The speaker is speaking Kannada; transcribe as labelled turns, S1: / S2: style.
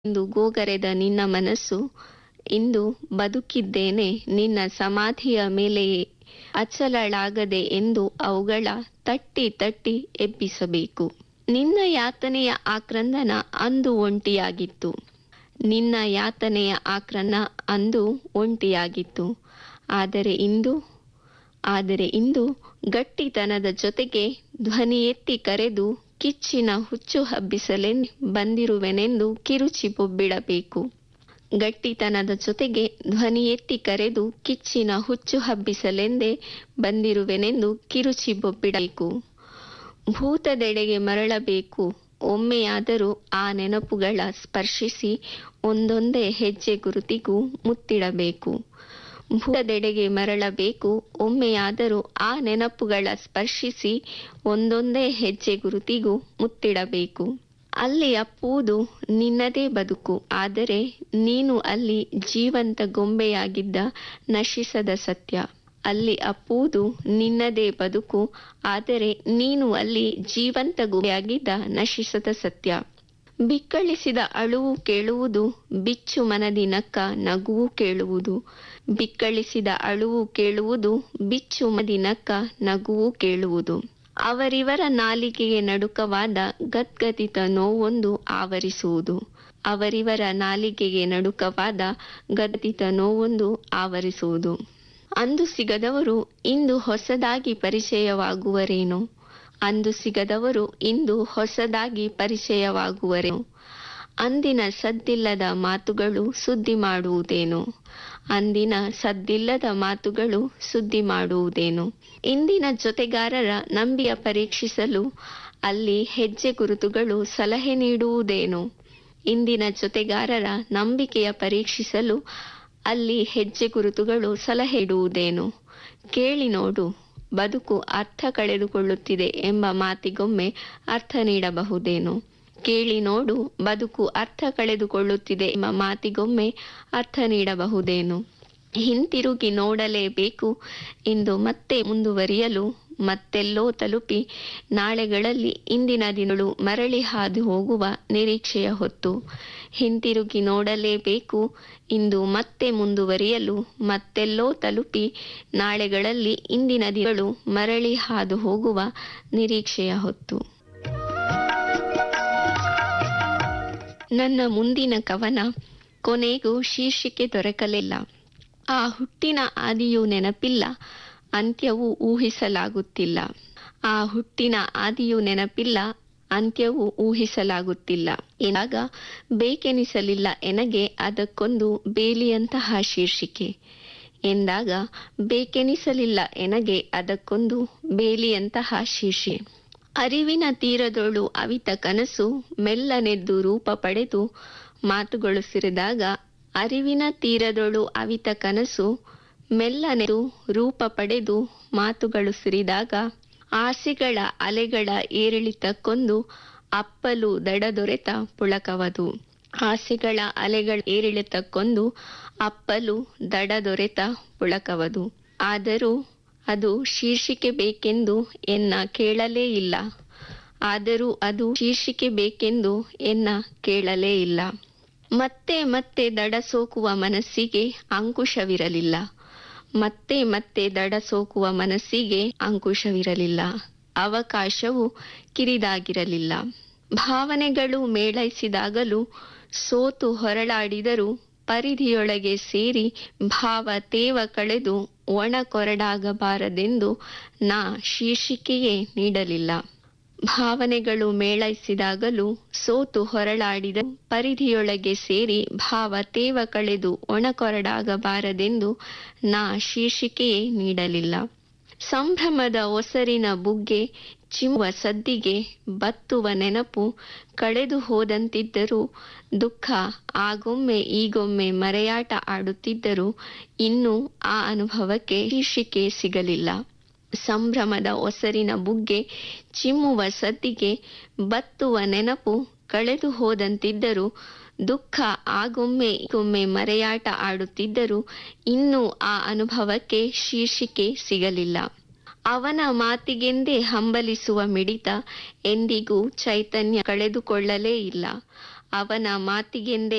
S1: ಎಂದು ಗೋಗರೆದ ನಿನ್ನ ಮನಸ್ಸು ಇಂದು ಬದುಕಿದ್ದೇನೆ ನಿನ್ನ ಸಮಾಧಿಯ ಮೇಲೆಯೇ ಅಚಲಳಾಗದೆ ಎಂದು ಅವುಗಳ ತಟ್ಟಿ ತಟ್ಟಿ ಎಬ್ಬಿಸಬೇಕು ನಿನ್ನ ಯಾತನೆಯ ಆಕ್ರಂದನ ಅಂದು ಒಂಟಿಯಾಗಿತ್ತು ನಿನ್ನ ಯಾತನೆಯ ಆಕ್ರನ ಅಂದು ಒಂಟಿಯಾಗಿತ್ತು ಆದರೆ ಇಂದು ಆದರೆ ಇಂದು ಗಟ್ಟಿತನದ ಜೊತೆಗೆ ಧ್ವನಿ ಎತ್ತಿ ಕರೆದು ಕಿಚ್ಚಿನ ಹುಚ್ಚು ಹಬ್ಬಿಸಲೆಂದು ಬಂದಿರುವೆನೆಂದು ಕಿರುಚಿ ಬೊಬ್ಬಿಡಬೇಕು ಗಟ್ಟಿತನದ ಜೊತೆಗೆ ಧ್ವನಿ ಎತ್ತಿ ಕರೆದು ಕಿಚ್ಚಿನ ಹುಚ್ಚು ಹಬ್ಬಿಸಲೆಂದೇ ಬಂದಿರುವೆನೆಂದು ಕಿರುಚಿ ಬೊಬ್ಬಿಡಬೇಕು ಭೂತದೆಡೆಗೆ ಮರಳಬೇಕು ಒಮ್ಮೆಯಾದರೂ ಆ ನೆನಪುಗಳ ಸ್ಪರ್ಶಿಸಿ ಒಂದೊಂದೇ ಹೆಜ್ಜೆ ಗುರುತಿಗೂ ಮುತ್ತಿಡಬೇಕು ಭೂತದೆಡೆಗೆ ಮರಳಬೇಕು ಒಮ್ಮೆಯಾದರೂ ಆ ನೆನಪುಗಳ ಸ್ಪರ್ಶಿಸಿ ಒಂದೊಂದೇ ಹೆಜ್ಜೆ ಗುರುತಿಗೂ ಮುತ್ತಿಡಬೇಕು ಅಲ್ಲಿ ಅಪ್ಪುವುದು ನಿನ್ನದೇ ಬದುಕು ಆದರೆ ನೀನು ಅಲ್ಲಿ ಜೀವಂತ ಗೊಂಬೆಯಾಗಿದ್ದ ನಶಿಸದ ಸತ್ಯ ಅಲ್ಲಿ ಅಪ್ಪುವುದು ನಿನ್ನದೇ ಬದುಕು ಆದರೆ ನೀನು ಅಲ್ಲಿ ಜೀವಂತ ಗೊಂಬೆಯಾಗಿದ್ದ ನಶಿಸದ ಸತ್ಯ ಬಿಕ್ಕಳಿಸಿದ ಅಳುವು ಕೇಳುವುದು ಬಿಚ್ಚು ಮನದಿ ನಕ್ಕ ನಗುವು ಕೇಳುವುದು ಬಿಕ್ಕಳಿಸಿದ ಅಳುವು ಕೇಳುವುದು ಬಿಚ್ಚು ಮದಿ ನಕ್ಕ ನಗುವು ಕೇಳುವುದು ಅವರಿವರ ನಾಲಿಗೆಗೆ ನಡುಕವಾದ ಗದ್ಗದಿತ ನೋವೊಂದು ಆವರಿಸುವುದು ಅವರಿವರ ನಾಲಿಗೆಗೆ ನಡುಕವಾದ ಗದ್ಗದಿತ ನೋವೊಂದು ಆವರಿಸುವುದು ಅಂದು ಸಿಗದವರು ಇಂದು ಹೊಸದಾಗಿ ಪರಿಚಯವಾಗುವರೇನೋ ಅಂದು ಸಿಗದವರು ಇಂದು ಹೊಸದಾಗಿ ಪರಿಚಯವಾಗುವರೇನೋ ಅಂದಿನ ಸದ್ದಿಲ್ಲದ ಮಾತುಗಳು ಸುದ್ದಿ ಮಾಡುವುದೇನೋ ಅಂದಿನ ಸದ್ದಿಲ್ಲದ ಮಾತುಗಳು ಸುದ್ದಿ ಮಾಡುವುದೇನೋ ಇಂದಿನ ಜೊತೆಗಾರರ ನಂಬಿಯ ಪರೀಕ್ಷಿಸಲು ಅಲ್ಲಿ ಹೆಜ್ಜೆ ಗುರುತುಗಳು ಸಲಹೆ ನೀಡುವುದೇನೋ ಇಂದಿನ ಜೊತೆಗಾರರ ನಂಬಿಕೆಯ ಪರೀಕ್ಷಿಸಲು ಅಲ್ಲಿ ಹೆಜ್ಜೆ ಗುರುತುಗಳು ಸಲಹೆ ಇಡುವುದೇನು ಕೇಳಿ ನೋಡು ಬದುಕು ಅರ್ಥ ಕಳೆದುಕೊಳ್ಳುತ್ತಿದೆ ಎಂಬ ಮಾತಿಗೊಮ್ಮೆ ಅರ್ಥ ನೀಡಬಹುದೇನು ಕೇಳಿ ನೋಡು ಬದುಕು ಅರ್ಥ ಕಳೆದುಕೊಳ್ಳುತ್ತಿದೆ ಎಂಬ ಮಾತಿಗೊಮ್ಮೆ ಅರ್ಥ ನೀಡಬಹುದೇನು ಹಿಂತಿರುಗಿ ನೋಡಲೇಬೇಕು ಇಂದು ಮತ್ತೆ ಮುಂದುವರಿಯಲು ಮತ್ತೆಲ್ಲೋ ತಲುಪಿ ನಾಳೆಗಳಲ್ಲಿ ಇಂದಿನ ದಿನಗಳು ಮರಳಿ ಹಾದು ಹೋಗುವ ನಿರೀಕ್ಷೆಯ ಹೊತ್ತು ಹಿಂತಿರುಗಿ ನೋಡಲೇಬೇಕು ಇಂದು ಮತ್ತೆ ಮುಂದುವರಿಯಲು ಮತ್ತೆಲ್ಲೋ ತಲುಪಿ ನಾಳೆಗಳಲ್ಲಿ ಇಂದಿನ ದಿನಗಳು ಮರಳಿ ಹಾದು ಹೋಗುವ ನಿರೀಕ್ಷೆಯ ಹೊತ್ತು ನನ್ನ ಮುಂದಿನ ಕವನ ಕೊನೆಗೂ ಶೀರ್ಷಿಕೆ ದೊರಕಲಿಲ್ಲ ಆ ಹುಟ್ಟಿನ ಆದಿಯೂ ನೆನಪಿಲ್ಲ ಅಂತ್ಯವೂ ಊಹಿಸಲಾಗುತ್ತಿಲ್ಲ ಆ ಹುಟ್ಟಿನ ಆದಿಯೂ ನೆನಪಿಲ್ಲ ಅಂತ್ಯವೂ ಊಹಿಸಲಾಗುತ್ತಿಲ್ಲ ಎಂದಾಗ ಬೇಕೆನಿಸಲಿಲ್ಲ ಎನಗೆ ಅದಕ್ಕೊಂದು ಬೇಲಿಯಂತಹ ಶೀರ್ಷಿಕೆ ಎಂದಾಗ ಬೇಕೆನಿಸಲಿಲ್ಲ ಎನಗೆ ಅದಕ್ಕೊಂದು ಬೇಲಿಯಂತಹ ಶೀರ್ಷೆ ಅರಿವಿನ ತೀರದೊಳು ಅವಿತ ಕನಸು ಮೆಲ್ಲನೆದ್ದು ರೂಪ ಪಡೆದು ಮಾತುಗಳು ಸಿರಿದಾಗ ಅರಿವಿನ ತೀರದೊಳು ಅವಿತ ಕನಸು ಮೆಲ್ಲನೆದು ರೂಪ ಪಡೆದು ಮಾತುಗಳು ಸಿರಿದಾಗ ಆಸೆಗಳ ಅಲೆಗಳ ಏರಿಳಿತಕ್ಕೊಂದು ಅಪ್ಪಲು ದಡದೊರೆತ ಪುಳಕವದು ಆಸೆಗಳ ಅಲೆಗಳ ಏರಿಳಿತಕ್ಕೊಂದು ಅಪ್ಪಲು ದಡದೊರೆತ ಪುಳಕವದು ಆದರೂ ಅದು ಶೀರ್ಷಿಕೆ ಬೇಕೆಂದು ಎನ್ನ ಕೇಳಲೇ ಇಲ್ಲ ಆದರೂ ಅದು ಶೀರ್ಷಿಕೆ ಬೇಕೆಂದು ಎನ್ನ ಕೇಳಲೇ ಇಲ್ಲ ಮತ್ತೆ ಮತ್ತೆ ದಡ ಸೋಕುವ ಮನಸ್ಸಿಗೆ ಅಂಕುಶವಿರಲಿಲ್ಲ ಮತ್ತೆ ಮತ್ತೆ ದಡ ಸೋಕುವ ಮನಸ್ಸಿಗೆ ಅಂಕುಶವಿರಲಿಲ್ಲ ಅವಕಾಶವು ಕಿರಿದಾಗಿರಲಿಲ್ಲ ಭಾವನೆಗಳು ಮೇಳೈಸಿದಾಗಲೂ ಸೋತು ಹೊರಳಾಡಿದರೂ ಪರಿಧಿಯೊಳಗೆ ಸೇರಿ ಭಾವ ತೇವ ಕಳೆದು ಒಣ ಕೊರಡಾಗಬಾರದೆಂದು ನಾ ಶೀರ್ಷಿಕೆಯೇ ನೀಡಲಿಲ್ಲ ಭಾವನೆಗಳು ಮೇಳೈಸಿದಾಗಲೂ ಸೋತು ಹೊರಳಾಡಿದ ಪರಿಧಿಯೊಳಗೆ ಸೇರಿ ಭಾವ ತೇವ ಕಳೆದು ಒಣಕೊರಡಾಗಬಾರದೆಂದು ನಾ ಶೀರ್ಷಿಕೆಯೇ ನೀಡಲಿಲ್ಲ ಸಂಭ್ರಮದ ಒಸರಿನ ಬುಗ್ಗೆ ಚಿಮ್ಮುವ ಸದ್ದಿಗೆ ಬತ್ತುವ ನೆನಪು ಕಳೆದು ಹೋದಂತಿದ್ದರೂ ದುಃಖ ಆಗೊಮ್ಮೆ ಈಗೊಮ್ಮೆ ಮರೆಯಾಟ ಆಡುತ್ತಿದ್ದರೂ ಇನ್ನೂ ಆ ಅನುಭವಕ್ಕೆ ಶೀರ್ಷಿಕೆ ಸಿಗಲಿಲ್ಲ ಸಂಭ್ರಮದ ಒಸರಿನ ಬುಗ್ಗೆ ಚಿಮ್ಮುವ ಸದ್ದಿಗೆ ಬತ್ತುವ ನೆನಪು ಕಳೆದು ಹೋದಂತಿದ್ದರೂ ದುಃಖ ಆಗೊಮ್ಮೆ ಈಗೊಮ್ಮೆ ಮರೆಯಾಟ ಆಡುತ್ತಿದ್ದರೂ ಇನ್ನೂ ಆ ಅನುಭವಕ್ಕೆ ಶೀರ್ಷಿಕೆ ಸಿಗಲಿಲ್ಲ ಅವನ ಮಾತಿಗೆಂದೇ ಹಂಬಲಿಸುವ ಮಿಡಿತ ಎಂದಿಗೂ ಚೈತನ್ಯ ಕಳೆದುಕೊಳ್ಳಲೇ ಇಲ್ಲ ಅವನ ಮಾತಿಗೆಂದೇ